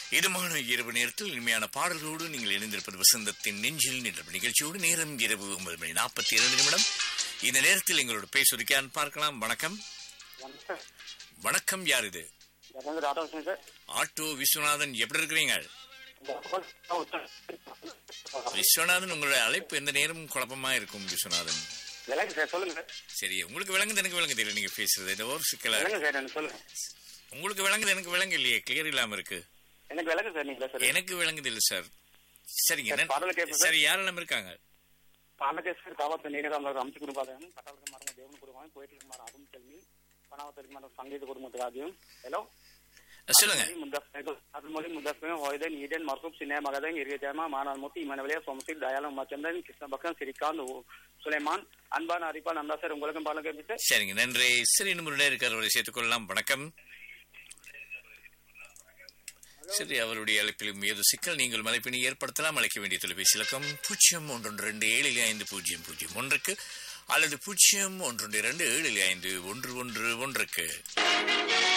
இதமான இரவு நேரத்தில் இனிமையான பாடல்களோடு நீங்கள் இணைந்திருப்பது வசந்தத்தின் நெஞ்சில் நின்ற நிகழ்ச்சியோடு நேரம் இரவு ஒன்பது மணி நாற்பத்தி இரண்டு நிமிடம் இந்த நேரத்தில் எங்களோட பேசுவதற்கான் பார்க்கலாம் வணக்கம் வணக்கம் வணக்கம் யார் இது சார் வந்து ராதா விஷயம் சார் ஆட்டோ விஸ்வநாதன் எப்படி இருக்கிறீங்க இந்த அக்கௌண்ட் உத்தர- விஸ்வநாதன் உங்களுடைய அழைப்பு எந்த நேரமும் குழப்பமா இருக்கும் விஸ்வநாதன் விளங்கு சார் சொல்லுங்க சார் சரி உங்களுக்கு விளங்குது எனக்கு விளங்குது இல்லை நீங்க பேசுறது இந்த ஒரு சிக்கல விளங்கு சார் எனக்கு சொல்லுங்க உங்களுக்கு விளங்குது எனக்கு விளங்கு இல்லையே கிளியர் இல்லாம இருக்கு எனக்கு விளங்கு சார் நீங்க பேசுறது எனக்கு விளங்குது இல்ல சார் சரிங்க சார், என்ன- பாடல் கேட்போம் சார். சரி யாரெல்லாம் இருக்காங்க పాలకేశ్వరి కావచ్చు నీడరామరావు అంశ కుటుంబాలయం పటాల కుమారం దేవుని కుటుంబం పోయిట్ల కుమార్ అరుణ్ చెల్మి పనావతరి కుమార్ సంగీత కుటుంబ రాజ్యం హలో சொல்லுங்க అరుణమొళి ముద్దస్మే హోయిదన్ ఈడెన్ మర్కూబ్ సినే మగదన్ ఇరిగజామ మానల్మూర్తి ఇమనవలే సోమశీల్ దయాలం మచందన్ கிருஷ்ணபக்கம் சிரிகாந்த் சுலைமான் அன்பான அரிப்பா நந்தா சார் உங்களுக்கும் பாலம் கேட்பி சரிங்க நன்றி சரி நம்மளுடைய இருக்கிறவரை சேர்த்துக் கொள்ளலாம் வணக்கம் சரி அவருடைய அழைப்பிலும் ஏதோ சிக்கல் நீங்கள் அழைப்பினை ஏற்படுத்தலாம் அழைக்க வேண்டிய தொலைபேசி இலக்கம் பூஜ்ஜியம் ஒன்று ரெண்டு ஏழு ஐந்து பூஜ்ஜியம் பூஜ்ஜியம் ஒன்றுக்கு அல்லது பூஜ்ஜியம் ஒன்று இரண்டு ஏழு ஐந்து ஒன்று ஒன்று ஒன்றுக்கு